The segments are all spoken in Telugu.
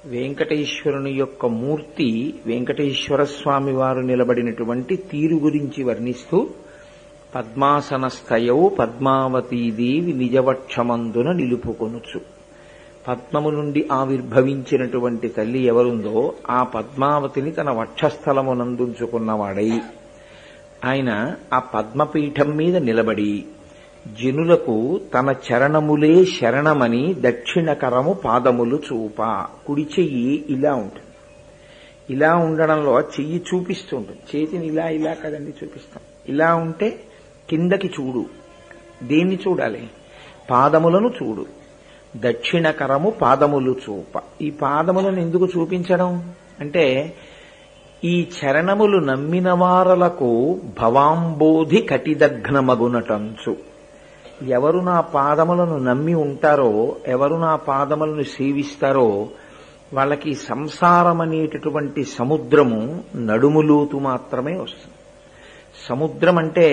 వెంకటేశ్వరుని యొక్క మూర్తి వెంకటేశ్వర స్వామి వారు నిలబడినటువంటి తీరు గురించి వర్ణిస్తూ పద్మాసనస్థయౌ పద్మావతీదేవి నిజవక్షమందున నిలుపుకొనుచు పద్మము నుండి ఆవిర్భవించినటువంటి తల్లి ఎవరుందో ఆ పద్మావతిని తన వక్షస్థలమునందుంచుకున్నవాడై ఆయన ఆ పద్మపీఠం మీద నిలబడి జనులకు తన చరణములే శరణమని దక్షిణకరము పాదములు చూప కుడి చెయ్యి ఇలా ఉంటుంది ఇలా ఉండడంలో చెయ్యి చూపిస్తూ ఉంటుంది చేతిని ఇలా ఇలా కదండి చూపిస్తాం ఇలా ఉంటే కిందకి చూడు దేన్ని చూడాలి పాదములను చూడు దక్షిణకరము పాదములు చూప ఈ పాదములను ఎందుకు చూపించడం అంటే ఈ చరణములు నమ్మిన వారలకు భవాంబోధి కటిదగ్నమగునటంచు ఎవరు నా పాదములను నమ్మి ఉంటారో ఎవరు నా పాదములను సేవిస్తారో వాళ్ళకి సంసారం అనేటటువంటి సముద్రము నడుములోతు మాత్రమే వస్తుంది సముద్రం అంటే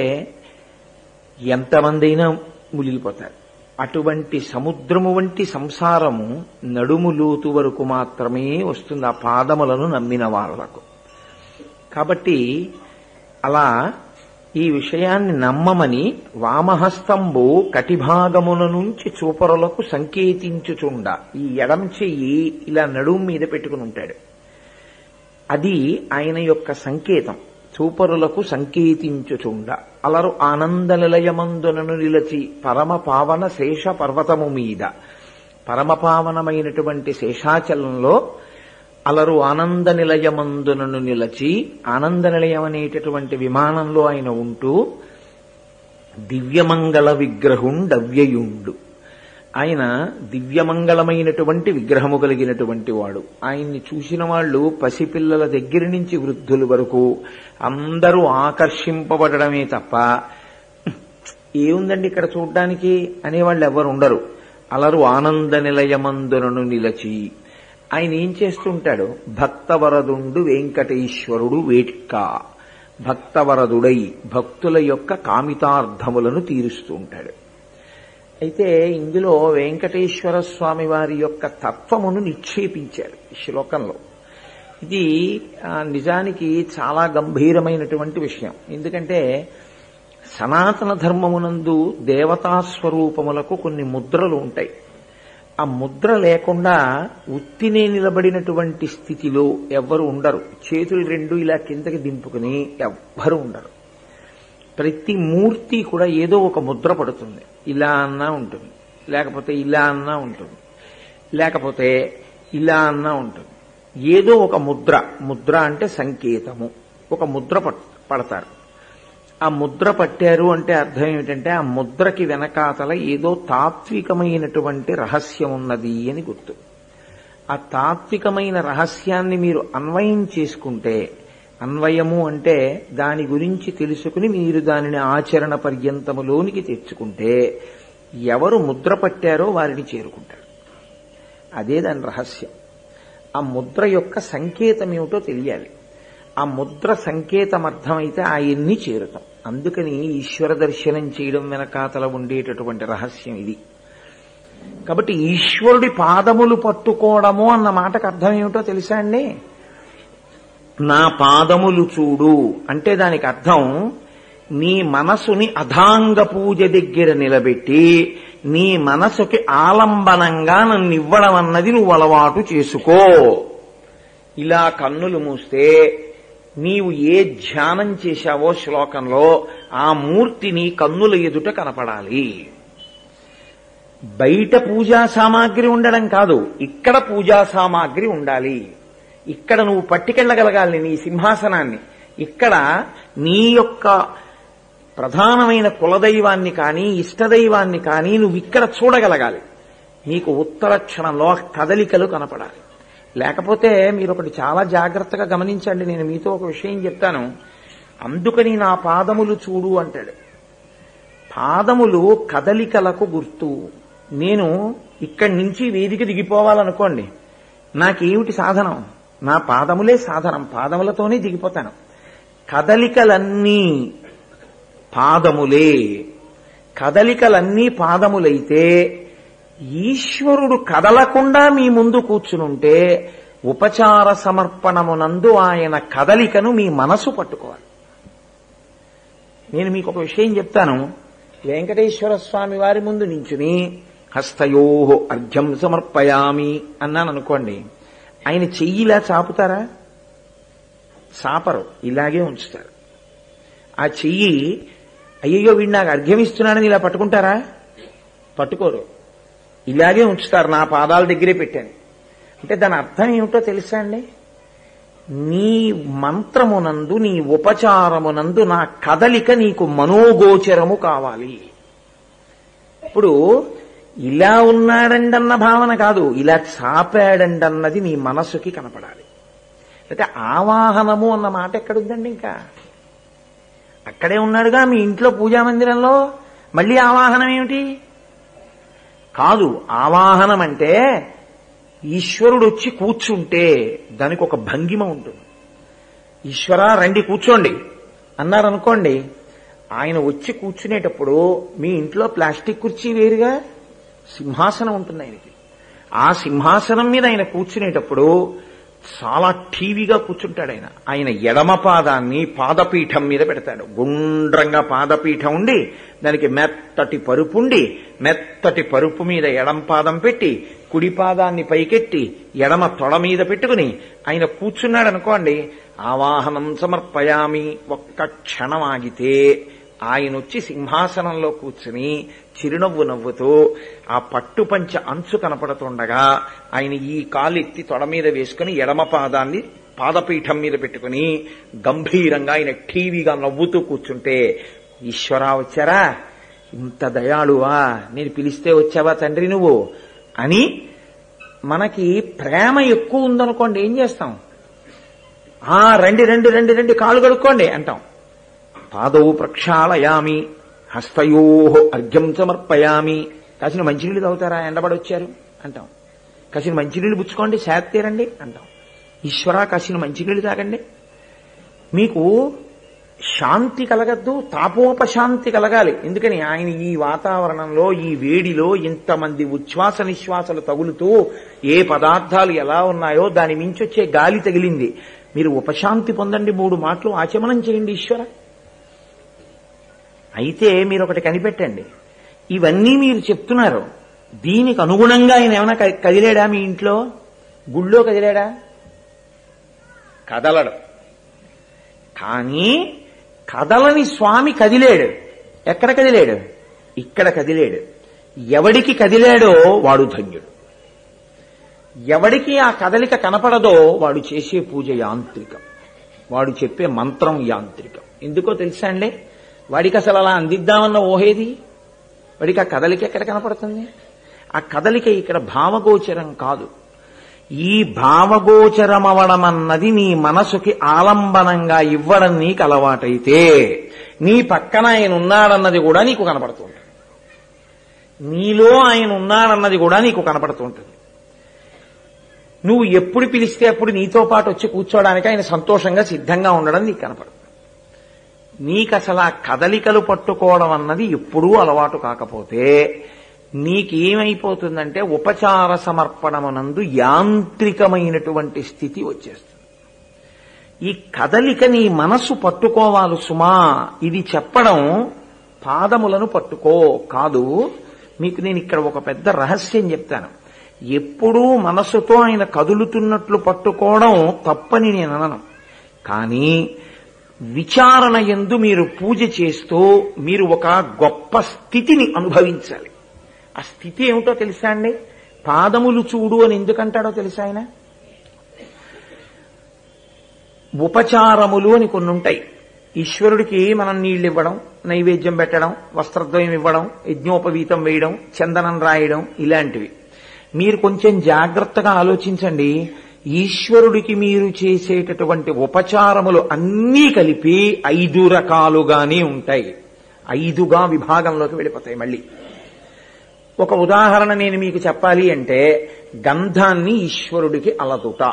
ఎంతమందైనా మునిగిపోతారు అటువంటి సముద్రము వంటి సంసారము నడుము లోతు వరకు మాత్రమే వస్తుంది ఆ పాదములను నమ్మిన వాళ్లకు కాబట్టి అలా ఈ విషయాన్ని నమ్మమని వామహస్తంబు కటిభాగముల నుంచి చూపరులకు సంకేతించుచుండ ఈ ఎడం చెయ్యి ఇలా నడుము మీద పెట్టుకుని ఉంటాడు అది ఆయన యొక్క సంకేతం చూపరులకు సంకేతించుచుండ అలరు ఆనంద నిలయమందునను నిలచి పరమ పావన శేష పర్వతము మీద పరమ పావనమైనటువంటి శేషాచలంలో అలరు ఆనంద నిలయమందునను నిలచి ఆనంద నిలయం అనేటటువంటి విమానంలో ఆయన ఉంటూ దివ్యమంగళ విగ్రహుండవ్యయుండు ఆయన దివ్యమంగళమైనటువంటి విగ్రహము కలిగినటువంటి వాడు ఆయన్ని చూసిన వాళ్ళు పసిపిల్లల దగ్గర నుంచి వృద్ధుల వరకు అందరూ ఆకర్షింపబడమే తప్ప ఏముందండి ఇక్కడ చూడ్డానికి అనేవాళ్ళు ఎవరు ఉండరు అలరు ఆనంద నిలయమందునను నిలచి ఆయన ఏం చేస్తుంటాడు భక్తవరదుండు వెంకటేశ్వరుడు వేట్క భక్తవరదుడై భక్తుల యొక్క కామితార్థములను తీరుస్తూ ఉంటాడు అయితే ఇందులో వెంకటేశ్వర స్వామి వారి యొక్క తత్వమును నిక్షేపించారు ఈ శ్లోకంలో ఇది నిజానికి చాలా గంభీరమైనటువంటి విషయం ఎందుకంటే సనాతన ధర్మమునందు దేవతాస్వరూపములకు కొన్ని ముద్రలు ఉంటాయి ఆ ముద్ర లేకుండా ఉత్తినే నిలబడినటువంటి స్థితిలో ఎవ్వరు ఉండరు చేతులు రెండు ఇలా కిందకి దింపుకుని ఎవ్వరు ఉండరు ప్రతి మూర్తి కూడా ఏదో ఒక ముద్ర పడుతుంది ఇలా అన్నా ఉంటుంది లేకపోతే ఇలా అన్నా ఉంటుంది లేకపోతే ఇలా అన్నా ఉంటుంది ఏదో ఒక ముద్ర ముద్ర అంటే సంకేతము ఒక ముద్ర పడతారు ఆ ముద్ర పట్టారు అంటే అర్థం ఏమిటంటే ఆ ముద్రకి వెనకాతల ఏదో తాత్వికమైనటువంటి రహస్యం ఉన్నది అని గుర్తు ఆ తాత్వికమైన రహస్యాన్ని మీరు అన్వయం చేసుకుంటే అన్వయము అంటే దాని గురించి తెలుసుకుని మీరు దానిని ఆచరణ పర్యంతములోనికి తెచ్చుకుంటే ఎవరు ముద్ర పట్టారో వారిని చేరుకుంటారు అదే దాని రహస్యం ఆ ముద్ర యొక్క సంకేతం ఏమిటో తెలియాలి ఆ ముద్ర సంకేతం అర్థమైతే ఆయన్ని చేరుతాం అందుకని ఈశ్వర దర్శనం చేయడం వెనకాతల ఉండేటటువంటి రహస్యం ఇది కాబట్టి ఈశ్వరుడి పాదములు పట్టుకోవడము అన్న మాటకు అర్థం ఏమిటో తెలుసా అండి నా పాదములు చూడు అంటే దానికి అర్థం నీ మనసుని అధాంగ పూజ దగ్గర నిలబెట్టి నీ మనసుకి ఆలంబనంగా నన్ను ఇవ్వడం అన్నది నువ్వు అలవాటు చేసుకో ఇలా కన్నులు మూస్తే నీవు ఏ ధ్యానం చేశావో శ్లోకంలో ఆ మూర్తి నీ కన్నుల ఎదుట కనపడాలి బయట పూజా సామాగ్రి ఉండడం కాదు ఇక్కడ పూజా సామాగ్రి ఉండాలి ఇక్కడ నువ్వు పట్టుకెళ్ళగలగాలి నీ సింహాసనాన్ని ఇక్కడ నీ యొక్క ప్రధానమైన కులదైవాన్ని కానీ ఇష్టదైవాన్ని కానీ నువ్వు ఇక్కడ చూడగలగాలి నీకు ఉత్తర క్షణంలో కదలికలు కనపడాలి లేకపోతే మీరు ఒకటి చాలా జాగ్రత్తగా గమనించండి నేను మీతో ఒక విషయం చెప్తాను అందుకని నా పాదములు చూడు అంటాడు పాదములు కదలికలకు గుర్తు నేను ఇక్కడి నుంచి వేదిక దిగిపోవాలనుకోండి నాకేమిటి సాధనం నా పాదములే సాధనం పాదములతోనే దిగిపోతాను కదలికలన్నీ పాదములే కదలికలన్నీ పాదములైతే ఈశ్వరుడు కదలకుండా మీ ముందు కూర్చునుంటే ఉపచార సమర్పణమునందు ఆయన కదలికను మీ మనసు పట్టుకోవాలి నేను మీకు ఒక విషయం చెప్తాను వెంకటేశ్వర స్వామి వారి ముందు నించుని హస్తయో అర్ఘ్యం సమర్పయామి అన్నాను అనుకోండి ఆయన చెయ్యిలా చాపుతారా చాపరు ఇలాగే ఉంచుతారు ఆ చెయ్యి అయ్యయ్యో వీడు నాకు అర్ఘ్యం ఇస్తున్నాడని ఇలా పట్టుకుంటారా పట్టుకోరు ఇలాగే ఉంచుతారు నా పాదాల దగ్గరే పెట్టాను అంటే దాని అర్థం ఏమిటో తెలుసా అండి నీ మంత్రమునందు నీ ఉపచారమునందు నా కదలిక నీకు మనోగోచరము కావాలి ఇప్పుడు ఇలా ఉన్నాడండన్న భావన కాదు ఇలా చాపాడండన్నది నీ మనస్సుకి కనపడాలి అయితే ఆవాహనము అన్న మాట ఎక్కడుందండి ఇంకా అక్కడే ఉన్నాడుగా మీ ఇంట్లో పూజా మందిరంలో మళ్ళీ ఆవాహనం ఏమిటి కాదు ఆవాహనం అంటే ఈశ్వరుడు వచ్చి కూర్చుంటే దానికి ఒక భంగిమ ఉంటుంది ఈశ్వర రండి కూర్చోండి అన్నారనుకోండి ఆయన వచ్చి కూర్చునేటప్పుడు మీ ఇంట్లో ప్లాస్టిక్ కుర్చీ వేరుగా సింహాసనం ఉంటుంది ఆయనకి ఆ సింహాసనం మీద ఆయన కూర్చునేటప్పుడు చాలా టీవీగా కూర్చుంటాడు ఆయన ఆయన ఎడమ పాదాన్ని పాదపీఠం మీద పెడతాడు గుండ్రంగా పాదపీఠం ఉండి దానికి మెత్తటి పరుపు ఉండి మెత్తటి పరుపు మీద ఎడం పాదం పెట్టి కుడి పాదాన్ని పైకెట్టి ఎడమ తొడ మీద పెట్టుకుని ఆయన కూర్చున్నాడు అనుకోండి ఆవాహనం సమర్పయామి ఒక్క క్షణం ఆగితే ఆయన వచ్చి సింహాసనంలో కూర్చుని చిరునవ్వు నవ్వుతూ ఆ పట్టుపంచ అంచు కనపడుతుండగా ఆయన ఈ కాలు ఎత్తి తొడ మీద వేసుకుని ఎడమ పాదాన్ని పాదపీఠం మీద పెట్టుకుని గంభీరంగా ఆయన టీవీగా నవ్వుతూ కూర్చుంటే ఈశ్వరా వచ్చారా ఇంత దయాళువా నేను పిలిస్తే వచ్చావా తండ్రి నువ్వు అని మనకి ప్రేమ ఎక్కువ ఉందనుకోండి ఏం చేస్తాం ఆ రండి రండి రండి రండి కాలు కడుక్కోండి అంటాం పాదౌ ప్రక్షాళయామి హస్తయో అర్ఘ్యం సమర్పయామి కాసిన మంచినీళ్ళు తాగుతారా ఎండబడి వచ్చారు అంటాం కాసిన మంచినీళ్ళు పుచ్చుకోండి శాత్తీరండి అంటాం ఈశ్వరా కాసిన మంచినీళ్ళు తాగండి మీకు శాంతి కలగద్దు తాపోపశాంతి కలగాలి ఎందుకని ఆయన ఈ వాతావరణంలో ఈ వేడిలో ఇంతమంది ఉచ్ఛ్వాస నిశ్వాసలు తగులుతూ ఏ పదార్థాలు ఎలా ఉన్నాయో దాని మించొచ్చే గాలి తగిలింది మీరు ఉపశాంతి పొందండి మూడు మాటలు ఆచమనం చేయండి ఈశ్వర అయితే మీరు ఒకటి కనిపెట్టండి ఇవన్నీ మీరు చెప్తున్నారు దీనికి అనుగుణంగా ఆయన ఏమైనా క- కదిలేడా మీ ఇంట్లో గుళ్ళో కదిలేడా కదలడు కానీ కదలని స్వామి కదిలేడు ఎక్కడ కదిలేడు ఇక్కడ కదిలేడు ఎవడికి కదిలాడో వాడు ధన్యుడు ఎవడికి ఆ కదలిక కనపడదో వాడు చేసే పూజ యాంత్రికం వాడు చెప్పే మంత్రం యాంత్రికం ఎందుకో తెలుసా అండి వాడికి అసలు అలా అందిద్దామన్న ఓహేది వాడికి ఆ కదలిక ఎక్కడ కనపడుతుంది ఆ కదలిక ఇక్కడ భావగోచరం కాదు ఈ భావగోచరమవడం అన్నది నీ మనసుకి ఆలంబనంగా ఇవ్వడం నీకు అలవాటైతే నీ పక్కన ఆయన ఉన్నాడన్నది కూడా నీకు కనపడుతుంది నీలో ఆయన ఉన్నాడన్నది కూడా నీకు కనపడుతుంటుంది నువ్వు ఎప్పుడు పిలిస్తే అప్పుడు నీతో పాటు వచ్చి కూర్చోవడానికి ఆయన సంతోషంగా సిద్ధంగా ఉండడం నీకు కనపడుతుంది నీకు అసలు ఆ కదలికలు పట్టుకోవడం అన్నది ఎప్పుడూ అలవాటు కాకపోతే నీకేమైపోతుందంటే ఉపచార సమర్పణమునందు యాంత్రికమైనటువంటి స్థితి వచ్చేస్తుంది ఈ కదలిక నీ మనసు పట్టుకోవాలి సుమా ఇది చెప్పడం పాదములను పట్టుకో కాదు మీకు నేను ఇక్కడ ఒక పెద్ద రహస్యం చెప్తాను ఎప్పుడూ మనసుతో ఆయన కదులుతున్నట్లు పట్టుకోవడం తప్పని నేను అనను కానీ విచారణ ఎందు మీరు పూజ చేస్తూ మీరు ఒక గొప్ప స్థితిని అనుభవించాలి ఆ స్థితి ఏమిటో తెలుసా అండి పాదములు చూడు అని ఎందుకంటాడో తెలుసా ఆయన ఉపచారములు అని కొన్ని ఉంటాయి ఈశ్వరుడికి మనం నీళ్లు ఇవ్వడం నైవేద్యం పెట్టడం వస్త్రద్వయం ఇవ్వడం యజ్ఞోపవీతం వేయడం చందనం రాయడం ఇలాంటివి మీరు కొంచెం జాగ్రత్తగా ఆలోచించండి ఈశ్వరుడికి మీరు చేసేటటువంటి ఉపచారములు అన్నీ కలిపి ఐదు రకాలుగానే ఉంటాయి ఐదుగా విభాగంలోకి వెళ్ళిపోతాయి మళ్ళీ ఒక ఉదాహరణ నేను మీకు చెప్పాలి అంటే గంధాన్ని ఈశ్వరుడికి అలదుట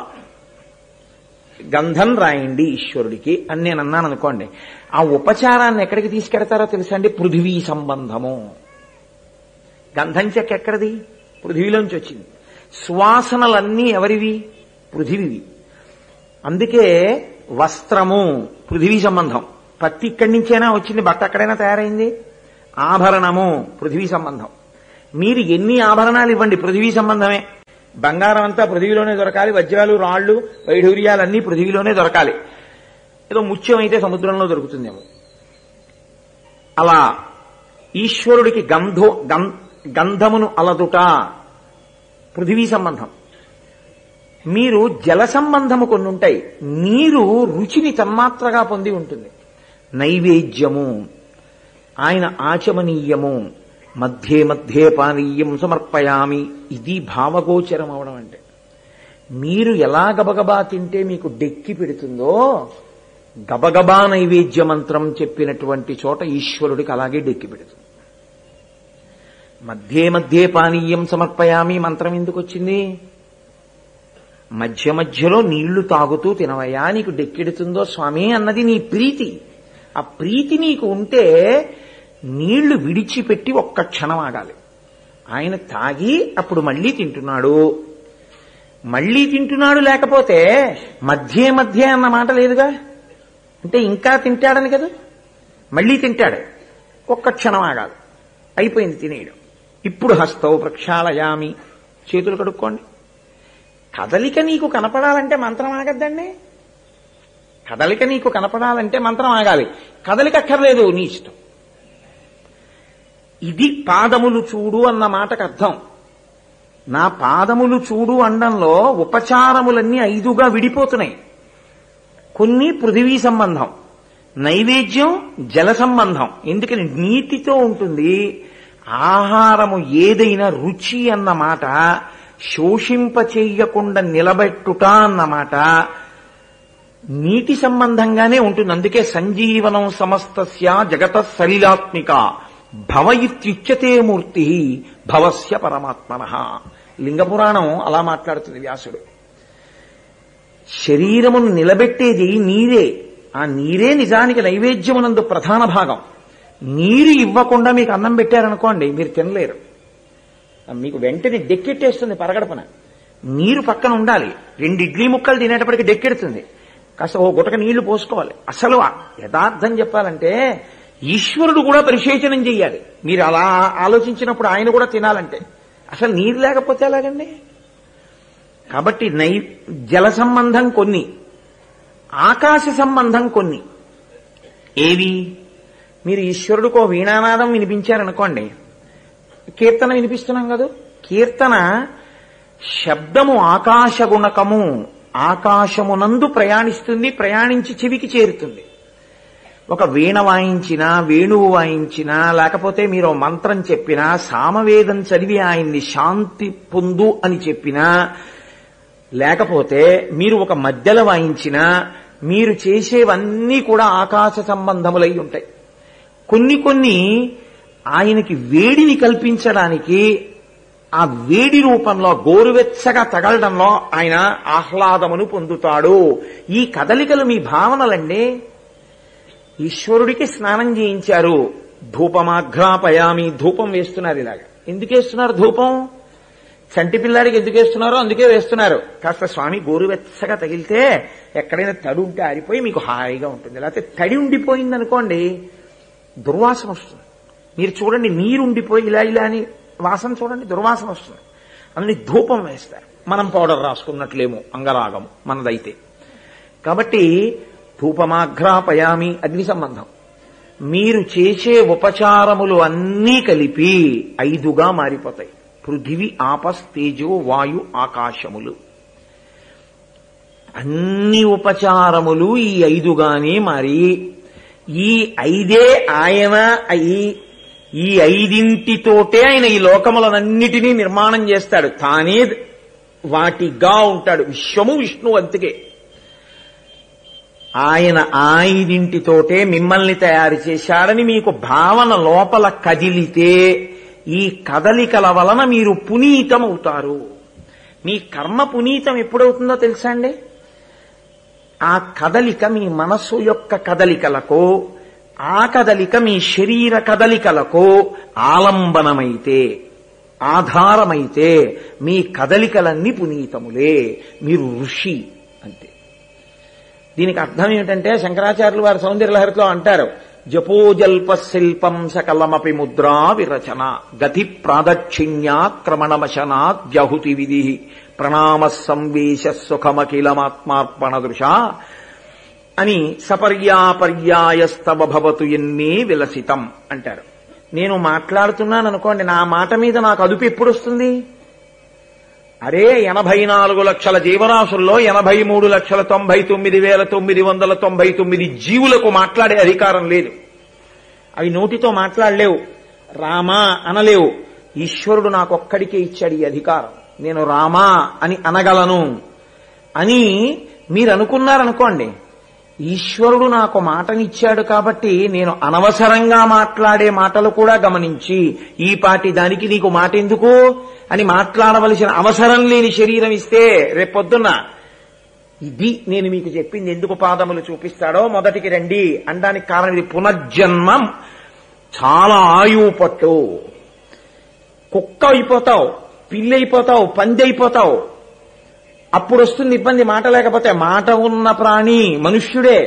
గంధం రాయండి ఈశ్వరుడికి అని నేను అన్నాను అనుకోండి ఆ ఉపచారాన్ని ఎక్కడికి తీసుకెడతారో తెలుసా అండి పృథివీ సంబంధము గంధం చెక్క ఎక్కడిది పృథివీలోంచి వచ్చింది సువాసనలన్నీ ఎవరివి పృథివివి అందుకే వస్త్రము పృథివీ సంబంధం పత్తి ఇక్కడి నుంచైనా వచ్చింది బట్ట అక్కడైనా తయారైంది ఆభరణము పృథివీ సంబంధం మీరు ఎన్ని ఆభరణాలు ఇవ్వండి పృథివీ సంబంధమే బంగారం అంతా పృథివీలోనే దొరకాలి వజ్రాలు రాళ్లు వైఢూర్యాలన్నీ పృథివీలోనే దొరకాలి ఏదో ముత్యం అయితే సముద్రంలో దొరుకుతుందేమో అలా ఈశ్వరుడికి గంధో గం- గంధమును అలదుట పృథివీ సంబంధం మీరు జల సంబంధము కొన్ని ఉంటాయి నీరు రుచిని తన్మాత్రగా పొంది ఉంటుంది నైవేద్యము ఆయన ఆచమనీయము మధ్యే మధ్యే పానీయం సమర్పయామి ఇది భావగోచరం అవడం అంటే మీరు ఎలా గబగబా తింటే మీకు డెక్కి పెడుతుందో గబగబా నైవేద్య మంత్రం చెప్పినటువంటి చోట ఈశ్వరుడికి అలాగే డెక్కి పెడుతుంది మధ్యే మధ్యే పానీయం సమర్పయామి మంత్రం ఎందుకు వచ్చింది మధ్య మధ్యలో నీళ్లు తాగుతూ తినవయ్యా నీకు డెక్కెడుతుందో స్వామి అన్నది నీ ప్రీతి ఆ ప్రీతి నీకు ఉంటే నీళ్లు విడిచిపెట్టి ఒక్క క్షణం ఆగాలి ఆయన తాగి అప్పుడు మళ్ళీ తింటున్నాడు మళ్ళీ తింటున్నాడు లేకపోతే మధ్య మధ్య అన్న మాట లేదుగా అంటే ఇంకా తింటాడని కదా మళ్ళీ తింటాడు ఒక్క క్షణం ఆగాలి అయిపోయింది తినేయడం ఇప్పుడు హస్తవు ప్రక్షాళయామి చేతులు కడుక్కోండి కదలిక నీకు కనపడాలంటే మంత్రం ఆగద్దండి కదలిక నీకు కనపడాలంటే మంత్రం ఆగాలి కదలిక అక్కర్లేదు నీ ఇష్టం ఇది పాదములు చూడు అన్న మాటకు అర్థం నా పాదములు చూడు అండంలో ఉపచారములన్నీ ఐదుగా విడిపోతున్నాయి కొన్ని పృథివీ సంబంధం నైవేద్యం జల సంబంధం ఎందుకని నీటితో ఉంటుంది ఆహారము ఏదైనా రుచి అన్న మాట శోషింప చెయ్యకుండా నిలబెట్టుట అన్నమాట నీటి సంబంధంగానే ఉంటుంది అందుకే సంజీవనం సమస్తస్య జగత సలిలాత్మిక భవ ఇత్యుచ్యతే మూర్తి భవస్య పరమాత్మన లింగపురాణం అలా మాట్లాడుతుంది వ్యాసుడు శరీరమును నిలబెట్టేది నీరే ఆ నీరే నిజానికి నైవేద్యమునందు ప్రధాన భాగం నీరు ఇవ్వకుండా మీకు అన్నం పెట్టారనుకోండి మీరు తినలేరు మీకు వెంటనే డెక్కెట్టేస్తుంది పరగడపన నీరు పక్కన ఉండాలి రెండు ఇడ్లీ ముక్కలు తినేటప్పటికి డెక్కెడుతుంది కాస్త ఓ గుటక నీళ్లు పోసుకోవాలి అసలు ఆ యథార్థం చెప్పాలంటే ఈశ్వరుడు కూడా పరిశేచనం చెయ్యాలి మీరు అలా ఆలోచించినప్పుడు ఆయన కూడా తినాలంటే అసలు నీరు లేకపోతే ఎలాగండి కాబట్టి నై జల సంబంధం కొన్ని ఆకాశ సంబంధం కొన్ని ఏవి మీరు ఈశ్వరుడికో వీణానాదం వినిపించారనుకోండి కీర్తన వినిపిస్తున్నాం కదా కీర్తన శబ్దము ఆకాశ గుణకము ఆకాశమునందు ప్రయాణిస్తుంది ప్రయాణించి చెవికి చేరుతుంది ఒక వీణ వాయించినా వేణువు వాయించినా లేకపోతే మీరు ఓ మంత్రం చెప్పినా సామవేదం చదివి ఆయన్ని శాంతి పొందు అని చెప్పినా లేకపోతే మీరు ఒక మధ్యలో వాయించినా మీరు చేసేవన్నీ కూడా ఆకాశ సంబంధములై ఉంటాయి కొన్ని కొన్ని ఆయనకి వేడిని కల్పించడానికి ఆ వేడి రూపంలో గోరువెచ్చగా తగలడంలో ఆయన ఆహ్లాదమును పొందుతాడు ఈ కదలికలు మీ భావనలండి ఈశ్వరుడికి స్నానం చేయించారు ధూపమాఘ్రాపయామి ధూపం వేస్తున్నారు ఇలాగా ఎందుకు వేస్తున్నారు ధూపం చంటి పిల్లాడికి ఎందుకు వేస్తున్నారో అందుకే వేస్తున్నారు కాస్త స్వామి గోరువెచ్చగా తగిలితే ఎక్కడైనా తడి ఉంటే ఆరిపోయి మీకు హాయిగా ఉంటుంది లేకపోతే తడి ఉండిపోయింది అనుకోండి దుర్వాసన వస్తుంది మీరు చూడండి నీరు ఉండిపోయి ఇలా ఇలా అని వాసన చూడండి దుర్వాసన వస్తుంది అందుని ధూపం వేస్తారు మనం పౌడర్ రాసుకున్నట్లేమో అంగరాగము మనదైతే కాబట్టి ధూపమాఘ్రాపయామి అగ్ని సంబంధం మీరు చేసే ఉపచారములు అన్నీ కలిపి ఐదుగా మారిపోతాయి పృథివి ఆపస్ తేజో వాయు ఆకాశములు అన్ని ఉపచారములు ఈ ఐదుగానే మారి ఈ ఐదే ఆయన అయి ఈ ఐదింటితోటే ఆయన ఈ లోకములనన్నిటినీ నిర్మాణం చేస్తాడు తానే వాటిగా ఉంటాడు విశ్వము విష్ణు అంతకే ఆయన ఐదింటితోటే మిమ్మల్ని తయారు చేశాడని మీకు భావన లోపల కదిలితే ఈ కదలికల వలన మీరు పునీతమవుతారు మీ కర్మ పునీతం ఎప్పుడవుతుందో తెలుసా అండి ఆ కదలిక మీ మనస్సు యొక్క కదలికలకు ఆ కదలిక మీ శరీర కదలికలకు ఆలంబనమైతే ఆధారమైతే మీ కదలికలన్నీ పునీతములే మీరు ఋషి అంతే దీనికి అర్థం ఏమిటంటే శంకరాచార్యులు వారి సౌందర్యలహరిలో అంటారు జపోజల్ప శిల్పం సకలమపి ముద్రా విరచన గతి ప్రాదక్షిణ్యాక్రమణమశనా జహుతి విధి ప్రణామ సంవేశ సుఖమఖిలమాత్మార్పణ దృశ అని సపర్యాపర్యాయస్తవ భవతు ఎన్నే విలసితం అంటారు నేను మాట్లాడుతున్నాను అనుకోండి నా మాట మీద నాకు అదుపు ఎప్పుడు వస్తుంది అరే ఎనభై నాలుగు లక్షల జీవరాశుల్లో ఎనభై మూడు లక్షల తొంభై తొమ్మిది వేల తొమ్మిది వందల తొంభై తొమ్మిది జీవులకు మాట్లాడే అధికారం లేదు అవి నోటితో మాట్లాడలేవు రామా అనలేవు ఈశ్వరుడు నాకొక్కడికే ఇచ్చాడు ఈ అధికారం నేను రామా అని అనగలను అని మీరు అనుకున్నారనుకోండి ఈశ్వరుడు నాకు మాటనిచ్చాడు కాబట్టి నేను అనవసరంగా మాట్లాడే మాటలు కూడా గమనించి ఈ పాటి దానికి నీకు మాట ఎందుకు అని మాట్లాడవలసిన అవసరం లేని శరీరం ఇస్తే రేపొద్దున్న ఇది నేను మీకు చెప్పింది ఎందుకు పాదములు చూపిస్తాడో మొదటికి రండి అనడానికి కారణం ఇది పునర్జన్మం చాలా ఆయువు పట్టు కుక్క అయిపోతావు పిల్లి అయిపోతావు పంది అయిపోతావు అప్పుడు వస్తుంది ఇబ్బంది మాట లేకపోతే మాట ఉన్న ప్రాణి మనుష్యుడే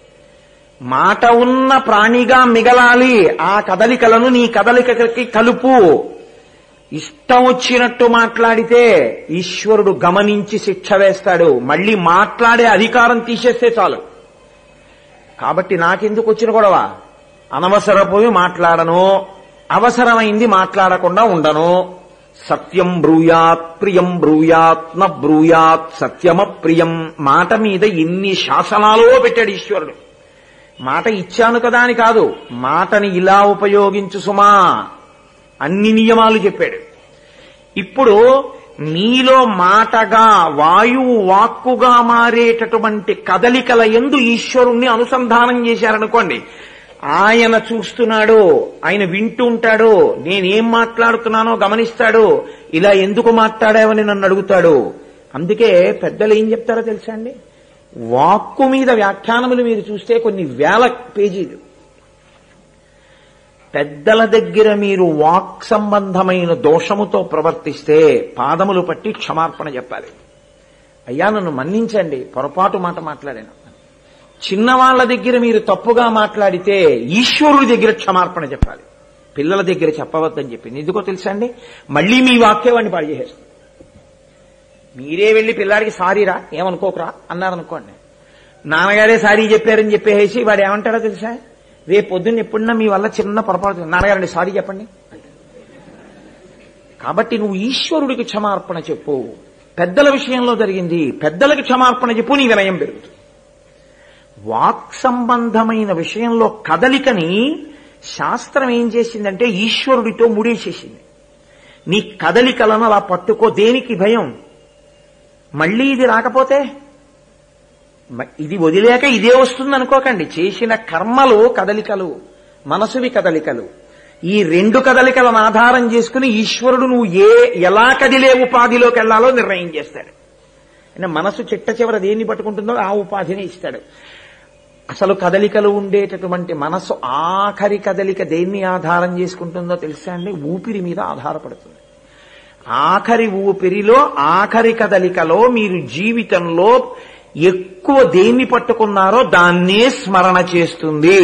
మాట ఉన్న ప్రాణిగా మిగలాలి ఆ కదలికలను నీ కదలికకి కలుపు ఇష్టం వచ్చినట్టు మాట్లాడితే ఈశ్వరుడు గమనించి శిక్ష వేస్తాడు మళ్ళీ మాట్లాడే అధికారం తీసేస్తే చాలు కాబట్టి నాకెందుకు వచ్చిన గొడవ అనవసరపోయి మాట్లాడను అవసరమైంది మాట్లాడకుండా ఉండను సత్యం బ్రూయాత్ ప్రియం బ్రూయాత్ న బ్రూయాత్ సత్యమ ప్రియం మాట మీద ఎన్ని శాసనాలో పెట్టాడు ఈశ్వరుడు మాట ఇచ్చాను కదా అని కాదు మాటని ఇలా ఉపయోగించు సుమా అన్ని నియమాలు చెప్పాడు ఇప్పుడు నీలో మాటగా వాయువు వాక్కుగా మారేటటువంటి కదలికల ఎందు ఈశ్వరుణ్ణి అనుసంధానం చేశారనుకోండి ఆయన చూస్తున్నాడు ఆయన వింటూ ఉంటాడు నేనేం మాట్లాడుతున్నానో గమనిస్తాడు ఇలా ఎందుకు మాట్లాడావని నన్ను అడుగుతాడు అందుకే పెద్దలు ఏం చెప్తారో తెలుసా అండి వాక్కు మీద వ్యాఖ్యానములు మీరు చూస్తే కొన్ని వేల పేజీలు పెద్దల దగ్గర మీరు వాక్ సంబంధమైన దోషముతో ప్రవర్తిస్తే పాదములు పట్టి క్షమార్పణ చెప్పాలి అయ్యా నన్ను మన్నించండి పొరపాటు మాట మాట్లాడాను చిన్నవాళ్ల దగ్గర మీరు తప్పుగా మాట్లాడితే ఈశ్వరుడి దగ్గర క్షమార్పణ చెప్పాలి పిల్లల దగ్గర చెప్పవద్దని చెప్పింది ఎందుకో తెలుసా అండి మళ్ళీ మీ వాక్యవాడిని పాడు చేసేస్తుంది మీరే వెళ్ళి పిల్లాడికి సారీరా ఏమనుకోకరా అన్నారనుకోండి నాన్నగారే సారీ చెప్పారని చెప్పేసి వాడు ఏమంటాడో తెలుసా రేపు పొద్దున్న ఎప్పుడన్నా మీ వల్ల చిన్న పొరపాటు నాన్నగారండి సారీ చెప్పండి కాబట్టి నువ్వు ఈశ్వరుడికి క్షమార్పణ చెప్పు పెద్దల విషయంలో జరిగింది పెద్దలకి క్షమార్పణ చెప్పు నీ వినయం పెరుగుతుంది వాక్ సంబంధమైన విషయంలో కదలికని శాస్త్రం ఏం చేసిందంటే ఈశ్వరుడితో ముడేసేసింది నీ కదలికలను అలా పట్టుకో దేనికి భయం మళ్ళీ ఇది రాకపోతే మ- ఇది వదిలేక ఇదే వస్తుంది అనుకోకండి చేసిన కర్మలు కదలికలు మనసువి కదలికలు ఈ రెండు కదలికలను ఆధారం చేసుకుని ఈశ్వరుడు నువ్వు ఏ ఎలా కదిలే ఉపాధిలోకి వెళ్లాలో నిర్ణయం చేస్తాడు అంటే మనసు చిట్ట చివర దేన్ని పట్టుకుంటుందో ఆ ఉపాధిని ఇస్తాడు అసలు కదలికలు ఉండేటటువంటి మనస్సు ఆఖరి కదలిక దేన్ని ఆధారం చేసుకుంటుందో తెలుసా అండి ఊపిరి మీద ఆధారపడుతుంది ఆఖరి ఊపిరిలో ఆఖరి కదలికలో మీరు జీవితంలో ఎక్కువ దేన్ని పట్టుకున్నారో దాన్నే స్మరణ చేస్తుంది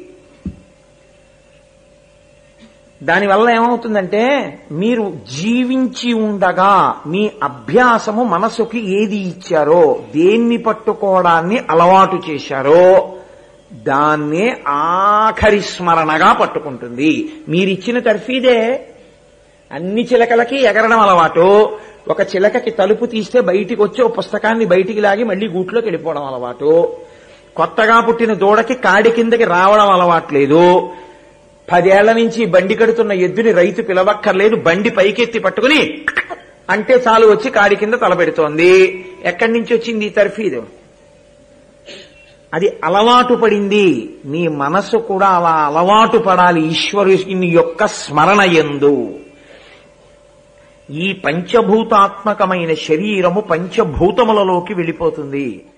దానివల్ల ఏమవుతుందంటే మీరు జీవించి ఉండగా మీ అభ్యాసము మనసుకి ఏది ఇచ్చారో దేన్ని పట్టుకోవడాన్ని అలవాటు చేశారో దాన్నే ఆఖరి స్మరణగా పట్టుకుంటుంది మీరిచ్చిన తర్ఫీదే అన్ని చిలకలకి ఎగరడం అలవాటు ఒక చిలకకి తలుపు తీస్తే బయటికి వచ్చి ఓ పుస్తకాన్ని బయటికి లాగి మళ్ళీ గూట్లోకి వెళ్ళిపోవడం అలవాటు కొత్తగా పుట్టిన దూడకి కాడి కిందకి రావడం అలవాట్లేదు పదేళ్ల నుంచి బండి కడుతున్న ఎద్దుని రైతు పిలవక్కర్లేదు బండి పైకెత్తి పట్టుకుని అంటే చాలు వచ్చి కాడి కింద తలపెడుతోంది ఎక్కడి నుంచి వచ్చింది ఈ తర్ఫీదు అది అలవాటు పడింది నీ మనసు కూడా అలా అలవాటు పడాలి ఈశ్వరుని యొక్క స్మరణ ఎందు ఈ పంచభూతాత్మకమైన శరీరము పంచభూతములలోకి వెళ్ళిపోతుంది